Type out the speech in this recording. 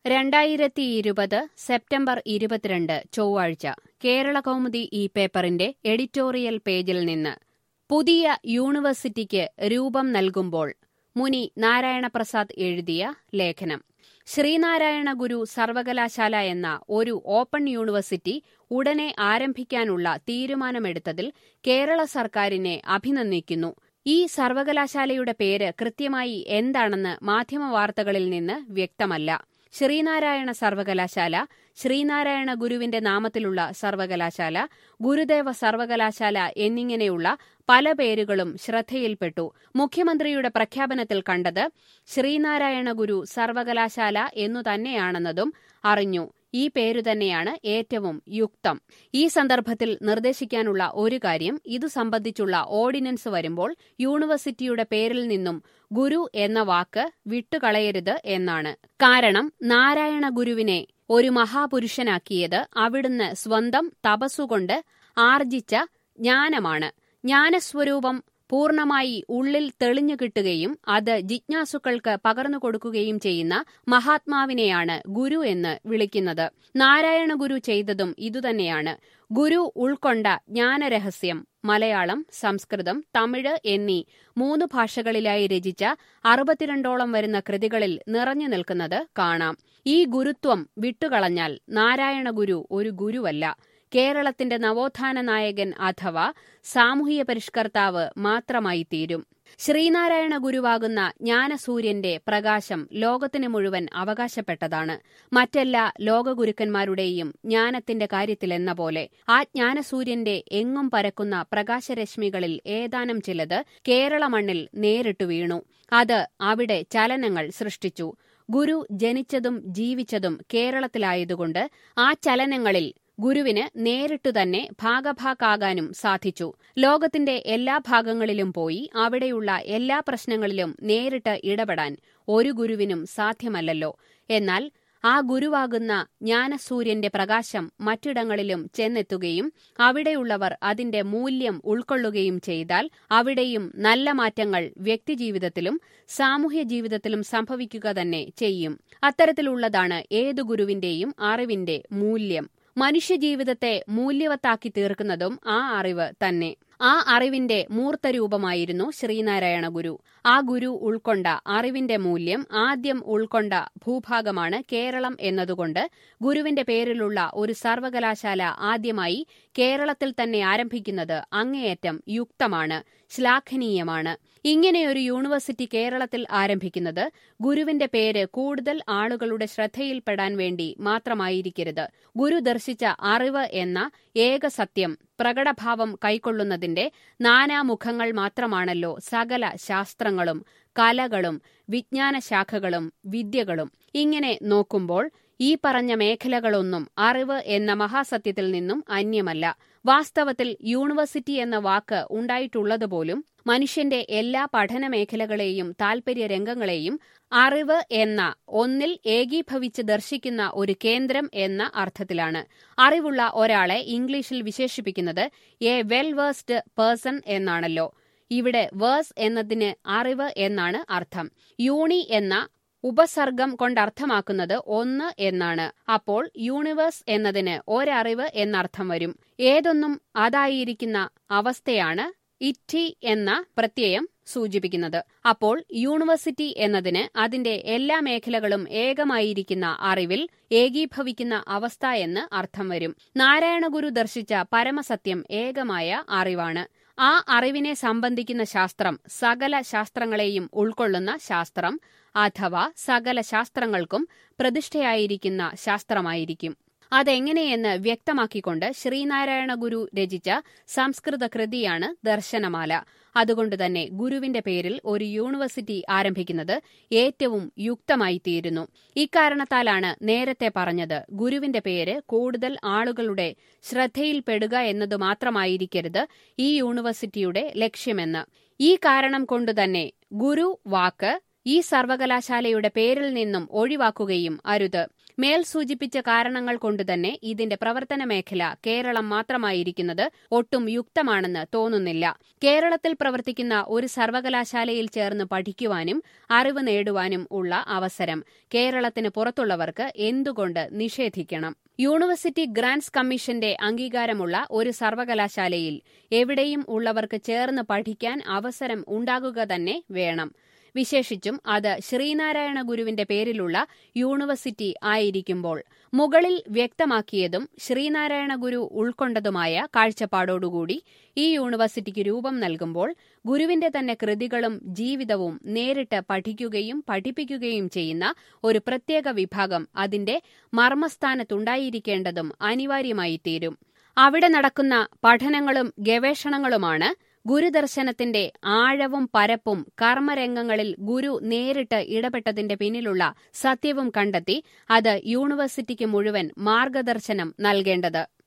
രണ്ടായിരത്തി ഇരുപത് സെപ്റ്റംബർ ഇരുപത്തിരണ്ട് ചൊവ്വാഴ്ച കേരള കൗമുദി ഈ പേപ്പറിന്റെ എഡിറ്റോറിയൽ പേജിൽ നിന്ന് പുതിയ യൂണിവേഴ്സിറ്റിക്ക് രൂപം നൽകുമ്പോൾ മുനി നാരായണപ്രസാദ് എഴുതിയ ലേഖനം ശ്രീനാരായണ ഗുരു സർവകലാശാല എന്ന ഒരു ഓപ്പൺ യൂണിവേഴ്സിറ്റി ഉടനെ ആരംഭിക്കാനുള്ള തീരുമാനമെടുത്തതിൽ കേരള സർക്കാരിനെ അഭിനന്ദിക്കുന്നു ഈ സർവകലാശാലയുടെ പേര് കൃത്യമായി എന്താണെന്ന് മാധ്യമവാർത്തകളിൽ നിന്ന് വ്യക്തമല്ല ശ്രീനാരായണ സർവകലാശാല ശ്രീനാരായണ ഗുരുവിന്റെ നാമത്തിലുള്ള സർവകലാശാല ഗുരുദേവ സർവകലാശാല എന്നിങ്ങനെയുള്ള പല പേരുകളും ശ്രദ്ധയിൽപ്പെട്ടു മുഖ്യമന്ത്രിയുടെ പ്രഖ്യാപനത്തിൽ കണ്ടത് ശ്രീനാരായണ ഗുരു സർവകലാശാല എന്നു തന്നെയാണെന്നതും അറിഞ്ഞു ഈ പേരു തന്നെയാണ് ഏറ്റവും യുക്തം ഈ സന്ദർഭത്തിൽ നിർദ്ദേശിക്കാനുള്ള ഒരു കാര്യം ഇതു സംബന്ധിച്ചുള്ള ഓർഡിനൻസ് വരുമ്പോൾ യൂണിവേഴ്സിറ്റിയുടെ പേരിൽ നിന്നും ഗുരു എന്ന വാക്ക് വിട്ടുകളയരുത് എന്നാണ് കാരണം നാരായണ ഗുരുവിനെ ഒരു മഹാപുരുഷനാക്കിയത് അവിടുന്ന് സ്വന്തം തപസ്സുകൊണ്ട് ആർജിച്ച ജ്ഞാനമാണ് ജ്ഞാനസ്വരൂപം പൂർണമായി ഉള്ളിൽ തെളിഞ്ഞു കിട്ടുകയും അത് ജിജ്ഞാസുക്കൾക്ക് പകർന്നു കൊടുക്കുകയും ചെയ്യുന്ന മഹാത്മാവിനെയാണ് ഗുരു എന്ന് വിളിക്കുന്നത് നാരായണ ഗുരു ചെയ്തതും ഇതുതന്നെയാണ് ഗുരു ഉൾക്കൊണ്ട ജ്ഞാനരഹസ്യം മലയാളം സംസ്കൃതം തമിഴ് എന്നീ മൂന്ന് ഭാഷകളിലായി രചിച്ച അറുപത്തിരണ്ടോളം വരുന്ന കൃതികളിൽ നിറഞ്ഞു നിൽക്കുന്നത് കാണാം ഈ ഗുരുത്വം വിട്ടുകളഞ്ഞാൽ നാരായണ ഗുരു ഒരു ഗുരുവല്ല കേരളത്തിന്റെ നവോത്ഥാന നായകൻ അഥവാ സാമൂഹിക പരിഷ്കർത്താവ് മാത്രമായി തീരും ശ്രീനാരായണ ഗുരുവാകുന്ന ജ്ഞാനസൂര്യന്റെ പ്രകാശം ലോകത്തിന് മുഴുവൻ അവകാശപ്പെട്ടതാണ് മറ്റെല്ലാ ലോകഗുരുക്കന്മാരുടെയും ജ്ഞാനത്തിന്റെ കാര്യത്തിലെന്ന പോലെ ആ ജ്ഞാനസൂര്യന്റെ എങ്ങും പരക്കുന്ന പ്രകാശരശ്മികളിൽ ഏതാനും ചിലത് കേരള മണ്ണിൽ നേരിട്ടു വീണു അത് അവിടെ ചലനങ്ങൾ സൃഷ്ടിച്ചു ഗുരു ജനിച്ചതും ജീവിച്ചതും കേരളത്തിലായതുകൊണ്ട് ആ ചലനങ്ങളിൽ ഗുരുവിന് നേരിട്ടു തന്നെ ഭാഗഭാക്കാകാനും സാധിച്ചു ലോകത്തിന്റെ എല്ലാ ഭാഗങ്ങളിലും പോയി അവിടെയുള്ള എല്ലാ പ്രശ്നങ്ങളിലും നേരിട്ട് ഇടപെടാൻ ഒരു ഗുരുവിനും സാധ്യമല്ലല്ലോ എന്നാൽ ആ ഗുരുവാകുന്ന ജ്ഞാനസൂര്യന്റെ പ്രകാശം മറ്റിടങ്ങളിലും ചെന്നെത്തുകയും അവിടെയുള്ളവർ അതിന്റെ മൂല്യം ഉൾക്കൊള്ളുകയും ചെയ്താൽ അവിടെയും നല്ല മാറ്റങ്ങൾ വ്യക്തിജീവിതത്തിലും സാമൂഹ്യ ജീവിതത്തിലും സംഭവിക്കുക തന്നെ ചെയ്യും അത്തരത്തിലുള്ളതാണ് ഏതു ഗുരുവിന്റെയും അറിവിന്റെ മൂല്യം മനുഷ്യജീവിതത്തെ മൂല്യവത്താക്കി തീർക്കുന്നതും ആ അറിവ് തന്നെ ആ അറിവിന്റെ മൂർത്തരൂപമായിരുന്നു ശ്രീനാരായണ ഗുരു ആ ഗുരു ഉൾക്കൊണ്ട അറിവിന്റെ മൂല്യം ആദ്യം ഉൾക്കൊണ്ട ഭൂഭാഗമാണ് കേരളം എന്നതുകൊണ്ട് ഗുരുവിന്റെ പേരിലുള്ള ഒരു സർവകലാശാല ആദ്യമായി കേരളത്തിൽ തന്നെ ആരംഭിക്കുന്നത് അങ്ങേയറ്റം യുക്തമാണ് ശ്ലാഘനീയമാണ് ഇങ്ങനെയൊരു യൂണിവേഴ്സിറ്റി കേരളത്തിൽ ആരംഭിക്കുന്നത് ഗുരുവിന്റെ പേര് കൂടുതൽ ആളുകളുടെ ശ്രദ്ധയിൽപ്പെടാൻ വേണ്ടി മാത്രമായിരിക്കരുത് ഗുരു ദർശിച്ച അറിവ് എന്ന ഏക സത്യം പ്രകടഭാവം കൈക്കൊള്ളുന്നതിന്റെ നാനാമുഖങ്ങൾ മാത്രമാണല്ലോ സകല ശാസ്ത്രങ്ങളും കലകളും വിജ്ഞാനശാഖകളും വിദ്യകളും ഇങ്ങനെ നോക്കുമ്പോൾ ഈ പറഞ്ഞ മേഖലകളൊന്നും അറിവ് എന്ന മഹാസത്യത്തിൽ നിന്നും അന്യമല്ല വാസ്തവത്തിൽ യൂണിവേഴ്സിറ്റി എന്ന വാക്ക് ഉണ്ടായിട്ടുള്ളതുപോലും മനുഷ്യന്റെ എല്ലാ പഠന മേഖലകളെയും താൽപര്യ രംഗങ്ങളെയും അറിവ് എന്ന ഒന്നിൽ ഏകീഭവിച്ച് ദർശിക്കുന്ന ഒരു കേന്ദ്രം എന്ന അർത്ഥത്തിലാണ് അറിവുള്ള ഒരാളെ ഇംഗ്ലീഷിൽ വിശേഷിപ്പിക്കുന്നത് എ വെൽ വേഴ്സ്ഡ് പേഴ്സൺ എന്നാണല്ലോ ഇവിടെ വേഴ്സ് എന്നതിന് അറിവ് എന്നാണ് അർത്ഥം യൂണി എന്ന ഉപസർഗം കൊണ്ടർത്ഥമാക്കുന്നത് ഒന്ന് എന്നാണ് അപ്പോൾ യൂണിവേഴ്സ് എന്നതിന് ഒരറിവ് എന്നർത്ഥം വരും ഏതൊന്നും അതായിരിക്കുന്ന അവസ്ഥയാണ് ഇറ്റി എന്ന പ്രത്യയം സൂചിപ്പിക്കുന്നത് അപ്പോൾ യൂണിവേഴ്സിറ്റി എന്നതിന് അതിന്റെ എല്ലാ മേഖലകളും ഏകമായിരിക്കുന്ന അറിവിൽ ഏകീഭവിക്കുന്ന അവസ്ഥ എന്ന് അർത്ഥം വരും നാരായണഗുരു ദർശിച്ച പരമസത്യം ഏകമായ അറിവാണ് ആ അറിവിനെ സംബന്ധിക്കുന്ന ശാസ്ത്രം സകല ശാസ്ത്രങ്ങളെയും ഉൾക്കൊള്ളുന്ന ശാസ്ത്രം അഥവാ സകല ശാസ്ത്രങ്ങൾക്കും പ്രതിഷ്ഠയായിരിക്കുന്ന ശാസ്ത്രമായിരിക്കും അതെങ്ങനെയെന്ന് വ്യക്തമാക്കിക്കൊണ്ട് ശ്രീനാരായണ ഗുരു രചിച്ച സംസ്കൃത കൃതിയാണ് ദർശനമാല അതുകൊണ്ടുതന്നെ ഗുരുവിന്റെ പേരിൽ ഒരു യൂണിവേഴ്സിറ്റി ആരംഭിക്കുന്നത് ഏറ്റവും യുക്തമായി തീരുന്നു ഇക്കാരണത്താലാണ് നേരത്തെ പറഞ്ഞത് ഗുരുവിന്റെ പേര് കൂടുതൽ ആളുകളുടെ ശ്രദ്ധയിൽപ്പെടുക എന്നതു മാത്രമായിരിക്കരുത് ഈ യൂണിവേഴ്സിറ്റിയുടെ ലക്ഷ്യമെന്ന് ഈ കാരണം കൊണ്ടുതന്നെ ഗുരു വാക്ക് ഈ സർവകലാശാലയുടെ പേരിൽ നിന്നും ഒഴിവാക്കുകയും അരുത് മേൽ സൂചിപ്പിച്ച കാരണങ്ങൾ കൊണ്ടുതന്നെ ഇതിന്റെ പ്രവർത്തന മേഖല കേരളം മാത്രമായിരിക്കുന്നത് ഒട്ടും യുക്തമാണെന്ന് തോന്നുന്നില്ല കേരളത്തിൽ പ്രവർത്തിക്കുന്ന ഒരു സർവകലാശാലയിൽ ചേർന്ന് പഠിക്കുവാനും അറിവ് നേടുവാനും ഉള്ള അവസരം കേരളത്തിന് പുറത്തുള്ളവർക്ക് എന്തുകൊണ്ട് നിഷേധിക്കണം യൂണിവേഴ്സിറ്റി ഗ്രാന്റ്സ് കമ്മീഷന്റെ അംഗീകാരമുള്ള ഒരു സർവകലാശാലയിൽ എവിടെയും ഉള്ളവർക്ക് ചേർന്ന് പഠിക്കാൻ അവസരം ഉണ്ടാകുക തന്നെ വേണം വിശേഷിച്ചും അത് ശ്രീനാരായണ ഗുരുവിന്റെ പേരിലുള്ള യൂണിവേഴ്സിറ്റി ആയിരിക്കുമ്പോൾ മുകളിൽ വ്യക്തമാക്കിയതും ശ്രീനാരായണ ഗുരു ഉൾക്കൊണ്ടതുമായ കാഴ്ചപ്പാടോടുകൂടി ഈ യൂണിവേഴ്സിറ്റിക്ക് രൂപം നൽകുമ്പോൾ ഗുരുവിന്റെ തന്നെ കൃതികളും ജീവിതവും നേരിട്ട് പഠിക്കുകയും പഠിപ്പിക്കുകയും ചെയ്യുന്ന ഒരു പ്രത്യേക വിഭാഗം അതിന്റെ മർമ്മസ്ഥാനത്തുണ്ടായിരിക്കേണ്ടതും അനിവാര്യമായി തീരും അവിടെ നടക്കുന്ന പഠനങ്ങളും ഗവേഷണങ്ങളുമാണ് ഗുരുദർശനത്തിന്റെ ആഴവും പരപ്പും കർമ്മരംഗങ്ങളിൽ ഗുരു നേരിട്ട് ഇടപെട്ടതിന്റെ പിന്നിലുള്ള സത്യവും കണ്ടെത്തി അത് യൂണിവേഴ്സിറ്റിക്ക് മുഴുവൻ മാർഗദർശനം നൽകേണ്ടത്